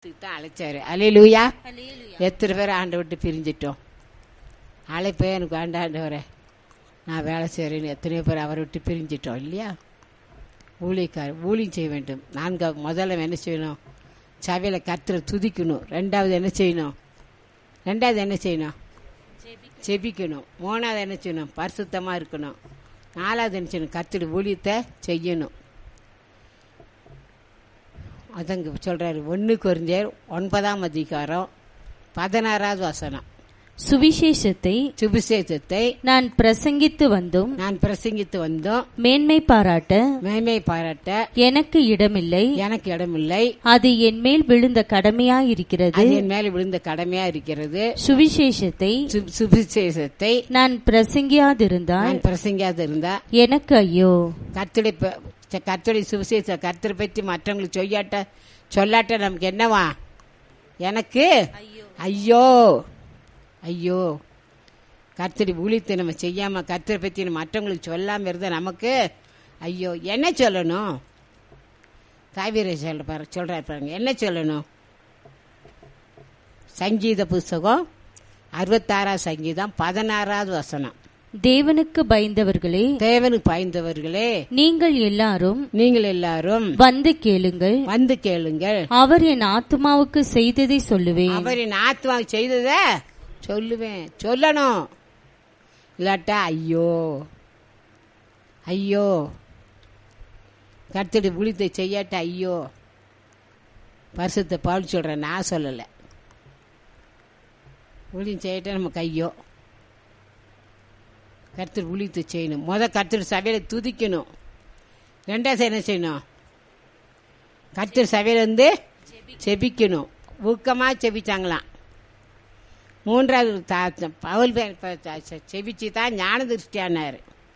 தான் அழைச்சாரு அலையிலூயா எத்தனை பேர் ஆண்டை விட்டு பிரிஞ்சிட்டோம் அழைப்பே எனக்கு வேண்டாம் ஆண்டவரே நான் வேலை செய்கிறேன்னு எத்தனையோ பேர் அவரை விட்டு பிரிஞ்சிட்டோம் இல்லையா ஊழியக்கார் ஊழியம் செய்ய வேண்டும் நான்காவது முதல்ல என்ன செய்யணும் சபையில் கர்த்தரை துதிக்கணும் ரெண்டாவது என்ன செய்யணும் ரெண்டாவது என்ன செய்யணும் செபிக்கணும் மூணாவது என்ன செய்யணும் பரிசுத்தமாக இருக்கணும் நாலாவது என்ன செய்யணும் கர்த்தர் ஊழியத்தை செய்யணும் அதங்க சொல்றாரு ஒன்று குறைஞ்சர் ஒன்பதாம் அதிகாரம் பதினாறாவது வசனம் சுவிசேஷத்தை சுபிசேஷத்தை நான் பிரசங்கித்து வந்தும் நான் பிரசங்கித்து வந்தோம் மேன்மை பாராட்ட மேன்மை பாராட்ட எனக்கு இடமில்லை எனக்கு இடமில்லை அது என் மேல் விழுந்த கடமையாயிருக்கிறது அது என் மேல விழுந்த கடமையா இருக்கிறது சுவிசேஷத்தை சு- சுவிசேஷத்தை நான் பிரசங்கியாதிருந்தால் நான் பிரசங்கியாது இருந்தா எனக்கு ஐயோ கர்த்தரை ப- ச- கர்த்தருடைய சுவிசேஷ கர்த்தரை பற்றி மற்றவங்களுக்கு சொல்லாட்ட சொல்லாட்ட நமக்கு என்னவா எனக்கு ஐயோ ஐயோ கர்த்தரி ஊழியத்தை நம்ம செய்யாம கர்த்தரை பற்றி நம்ம மற்றவங்களுக்கு சொல்லாம இருந்தா நமக்கு ஐயோ என்ன சொல்லணும் காவிரி சொல்ற பாரு சொல்றாரு பாருங்க என்ன சொல்லணும் சங்கீத புஸ்தகம் அறுபத்தாறாவது சங்கீதம் பதினாறாவது வசனம் தேவனுக்கு பயந்தவர்களே தேவனுக்கு பாய்ந்தவர்களே நீங்கள் எல்லாரும் நீங்கள் எல்லாரும் வந்து கேளுங்கள் வந்து கேளுங்கள் அவர் என் ஆத்துமாவுக்கு செய்ததை சொல்லுவேன் அவரின் ஆத்மா செய்தத சொல்லுவேன் சொல்லணும் இல்லாட்டா ஐயோ ஐயோ கர்த்தடி புளித்தை செய்யாட்ட ஐயோ பரிசுத்த பால் சொல்றேன் நான் சொல்லலை ஊழியம் செய்யட்ட நமக்கு ஐயோ கர்த்தர் ஊழியத்தை செய்யணும் முத கர்த்தர் சபையில துதிக்கணும் ரெண்டாவது என்ன செய்யணும் கர்த்தர் சபையில வந்து செபிக்கணும் ஊக்கமாக செபிச்சாங்களாம் மூன்றாவது தா- பவுல் பே- ப- த- செ- செபிச்சு தான் ஞான திருஷ்டியானார்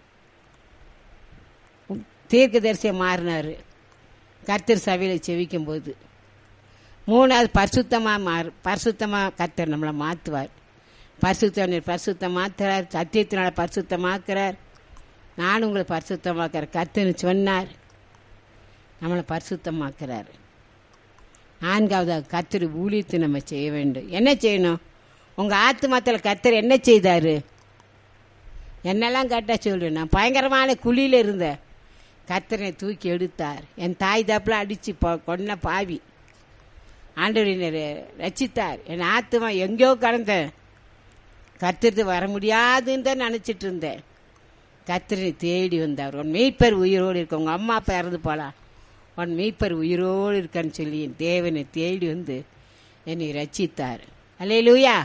தீர்க்க தரிசியம் மாறினார் கர்த்தர் சபையில் செவிக்கும் போது மூணாவது பரிசுத்தமாக மாறு பரிசுத்தமாக கர்த்தர் நம்மளை மாற்றுவார் பரிசுத்த பரிசுத்தம் மாத்துறார் சத்தியத்தினால பரிசுத்தமாக்குறார் நான் உங்களை பரிசுத்தமாக்குறேன் கர்த்தர்னு சொன்னார் நம்மளை பரிசுத்தமாக்குறார் நான்காவது கர்த்தர் ஊழியத்தை நம்ம செய்ய வேண்டும் என்ன செய்யணும் உங்க ஆத்துமாத்தில் கர்த்தர் என்ன செய்தாரு என்னெல்லாம் கேட்டா சொல்லு நான் பயங்கரமான குழியில இருந்தேன் கர்த்தரை தூக்கி எடுத்தார் என் தாய் தப்பில் அடிச்சு ப- கொன்ன பாவி ஆண்டவர் என்னை ர- ரட்சித்தார் என் ஆத்துமா எங்கேயோ கடந்தேன் கர்த்தருக்கு வர முடியாதுன்னு தான் நினச்சிட்டு இருந்தேன் கர்த்தரை தேடி வந்தார் உன் மெய்ப்பர் உயிரோடு இருக்க உங்க அம்மா அப்பா இறந்து போலாம் உன் மெய்ப்பர் உயிரோடு இருக்கான்னு சொல்லி என் தேவனை தேடி வந்து என்னை ரட்சித்தார் அல்லேலூயா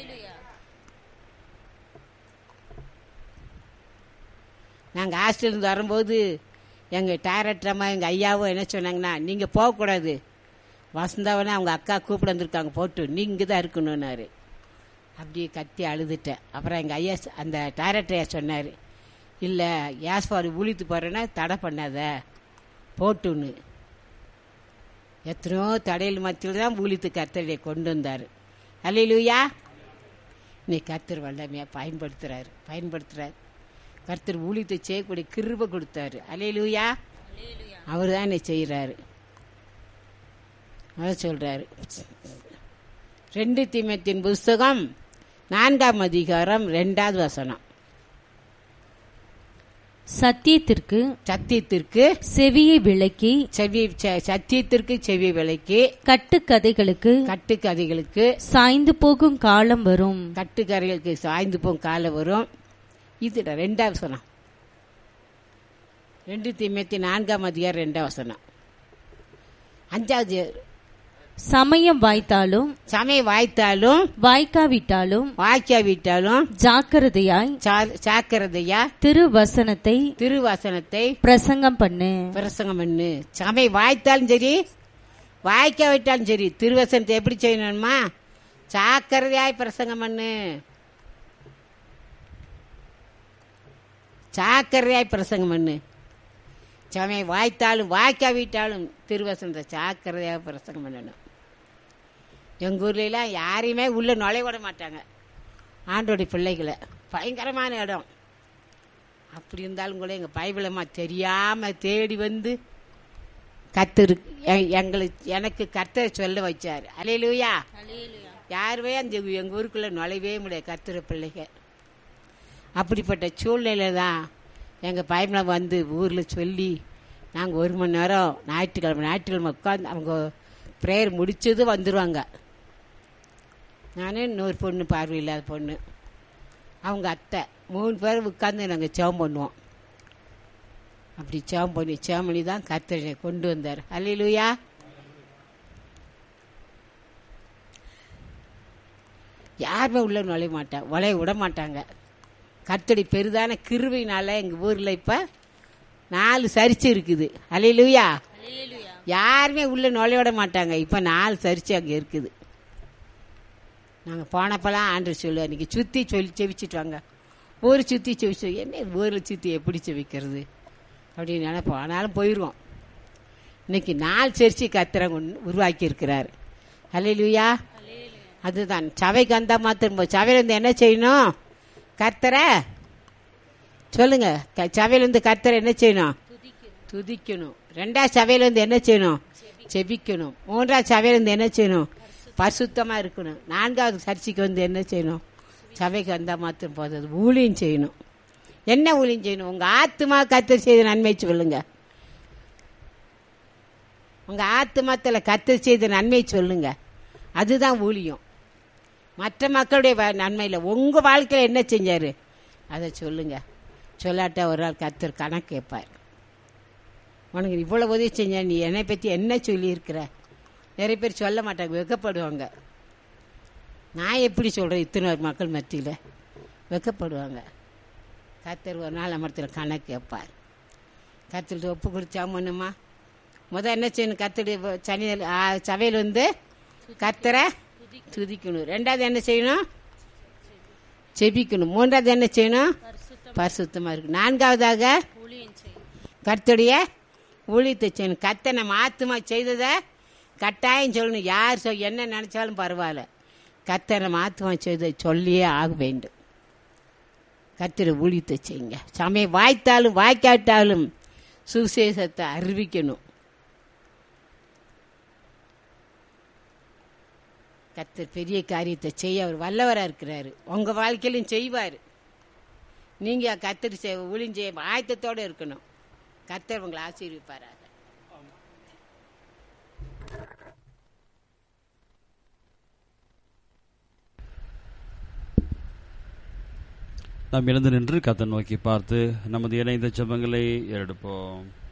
நாங்கள் ஹாஸ்டல்லேருந்து வரும்போது எங்கள் டைரக்டர் அம்மா எங்கள் ஐயாவும் என்ன சொன்னாங்கன்னா நீங்கள் போகக்கூடாது வசந்தாவனே அவங்க அக்கா கூப்பிட வந்திருக்காங்க போட்டு நீங்கள் தான் இருக்கணும்னாரு அப்படியே கத்தி அழுதுட்டேன் அப்புறம் எங்கள் ஐயா சொ- அந்த டைரக்டர் ஐயா சொன்னார் இல்லை ஏஸ்பாடு ஊழித்து போகிறேன்னா தடை பண்ணாத போட்டுன்னு எத்தனையோ தடையில் மத்தியில் தான் ஊழித்து கர்த்தரை கொண்டு வந்தார் அல்லையிலூயா இன்னைக்கு கர்த்தர் வல்லமையாக பயன்படுத்துகிறாரு பயன்படுத்துகிறார் கர்த்தர் ஊழியத்தை செய்யக்கூடிய கிருபை கொடுத்தாரு அல்லையிலூயா அவர் தான் என்னை செய்கிறாரு அதான் சொல்கிறாரு ரெண்டு தீமத்தின் புஸ்தகம் நான்காம் அதிகாரம் ரெண்டாவது வசனம் சத்தியத்திற்கு சத்தியத்திற்கு செவியை விளக்கி செவி ச- சத்தியத்திற்கு செவி விலைக்கு கட்டுக்கதைகளுக்கு கட்டுக்கதைகளுக்கு சாய்ந்து போகும் காலம் வரும் கட்டுக்கரைகளுக்கு சாய்ந்து போகும் காலம் வரும் இது ரெண்டாவது வசனம் ரெண்டு தீமத்தி நான்காம் அதிகாரம் ரெண்டாவது வசனம் அஞ்சாவது சமயம் வாய்த்தாலும் சமயம் வாய்த்தாலும் வாய்க்காவிட்டாலும் வாய்க்காவிட்டாலும் ஜாக்கிரதையாய் சா- சாக்கிரதையா திருவசனத்தை திருவசனத்தை பிரசங்கம் பண்ணு பிரசங்கம் பண்ணு சமயம் வாய்த்தாலும் சரி வாய்க்காவிட்டாலும் சரி திருவசனத்தை எப்படி செய்யணுமா சாக்கிரதையாய் பிரசங்கம் பண்ணு சாக்கிரதையாய் பிரசங்கம் பண்ணு சமயம் வாய்த்தாலும் வாய்க்காவிட்டாலும் திருவசனத்தை சாக்கிரதையாக பிரசங்கம் பண்ணணும் எங்கள் ஊர்லலாம் யாரையுமே உள்ளே நுழைய விட மாட்டாங்க ஆண்டோடைய பிள்ளைகளை பயங்கரமான இடம் அப்படி இருந்தாலும் கூட எங்கள் பைபிளம்மா தெரியாமல் தேடி வந்து கத்தரு எ- எங்களுக்கு எனக்கு கர்த்தரை சொல்ல வச்சார் அலையிலுயா யாருமே அந்த எங்கள் ஊருக்குள்ளே நுழையவே முடியாது கர்த்தர பிள்ளைங்க அப்படிப்பட்ட சூழ்நிலை தான் எங்கள் பையனை வந்து ஊரில் சொல்லி நாங்கள் ஒரு மணி நேரம் ஞாயிற்றுக்கிழமை ஞாயிற்றுக்கிழமை உட்காந்து அவங்க ப்ரேயர் முடிச்சது வந்துடுவாங்க நானே இன்னொரு பொண்ணு பார்வை இல்லாத பொண்ணு அவங்க அத்தை மூணு பேர் உட்காந்து நாங்கள் ஜெபம் பண்ணுவோம் அப்படி ஜெபம் பண்ணி ஜெபம் பண்ணி தான் கர்த்தரை கொண்டு வந்தார் அல்லையிலுயா யாருமே உள்ள நுழைய மாட்டாங்க உழைய விட மாட்டாங்க கர்த்தடி பெரிதான கிருவினால எங்கள் ஊரில் இப்போ நாலு சரிச்சு இருக்குது அலையிலுயா யாருமே உள்ள நுழைய விட மாட்டாங்க இப்போ நாலு சரிச்சு அங்கே இருக்குது நாங்கள் போனப்பெல்லாம் ஆண்டு சொல்லுவோம் அன்றைக்கி சுற்றி சொல்லி செவிச்சிட்டு வாங்க ஊர் சுற்றி செவிச்சு என்ன ஊரில் சுற்றி எப்படி செவிக்கிறது அப்படின்னு நினைப்போம் ஆனாலும் போயிடுவோம் இன்னைக்கு நாலு சரிச்சு கத்திரம் உருவாக்கி இருக்கிறார் அலையிலுயா அதுதான் சபைக்கு வந்தால் மாத்திரம் போ- சபையில இருந்து என்ன செய்யணும் கர்த்தரை சொல்லுங்க க- சபையில இருந்து கர்த்தரை என்ன செய்யணும் துதிக்கணும் ரெண்டாவது சபையில இருந்து என்ன செய்யணும் செபிக்கணும் மூன்றாவது சபையில இருந்து என்ன செய்யணும் பரிசுத்தமா இருக்கணும் நான்காவது சர்ச்சைக்கு வந்து என்ன செய்யணும் சபைக்கு வந்தால் மாத்திரம் போதாது ஊழியம் செய்யணும் என்ன ஊழியம் செய்யணும் உங்க ஆத்துமா கத்தர் செய்த நன்மை சொல்லுங்க உங்க ஆத்துமாத்துல கத்தர் செய்த நன்மை சொல்லுங்க அதுதான் ஊழியம் மற்ற மக்களுடைய வ- நன்மையில் உங்க வாழ்க்கையில் என்ன செஞ்சாரு அதை சொல்லுங்க சொல்லாட்டா ஒரு நாள் கத்தர் கணக்கு கேட்பார் உனக்கு இவ்வளவு உதவி செஞ்ச நீ என்னை பற்றி என்ன சொல்லியிருக்கிற நிறைய பேர் சொல்ல மாட்டாங்க வெக்கப்படுவாங்க நான் எப்படி சொல்கிறேன் இத்தனை மக்கள் மத்தியில் வெக்கப்படுவாங்க கத்தர் ஒரு நாள் அமர்த்தில் கணக்கு கேட்பார் கத்தர்கிட்ட ஒப்பு கொடுத்தா பண்ணுமா முத என்ன செய்யணும் கத்தடி சனி சபையில் வந்து கத்தரை துதிக்கணும் ரெண்டாவது என்ன செய்யணும் செபிக்கணும் மூன்றாவது என்ன செய்யணும் பரிசுத்தமாக இருக்கு நான்காவதாக கர்த்தருடைய ஊழியத்தை செய்யணும் கத்தை நம்ம ஆத்துமா செய்ததை கட்டாயம் சொல்லணும் யார் சொல் என்ன நினைச்சாலும் பரவாயில்ல கத்தை நம்ம ஆத்துமா செய்ததை சொல்லியே ஆக வேண்டும் கர்த்தரை ஊழியத்தை செய்யுங்க சமயம் வாய்த்தாலும் வாய்க்காட்டாலும் சுவிசேஷத்தை அறிவிக்கணும் கர்த்தர் பெரிய காரியத்தை செய்ய அவர் வல்லவராக இருக்கிறாரு உங்க வாழ்க்கையிலும் செய்வார் நீங்க கர்த்தர் செய் ஊழியம் செய்ய ஆயத்தத்தோட இருக்கணும் கர்த்தர் உங்களை ஆசீர்விப்பாராக நாம் எழுந்து நின்று கத்தை நோக்கி பார்த்து நமது இணைந்த ஜெபங்களை எடுப்போம்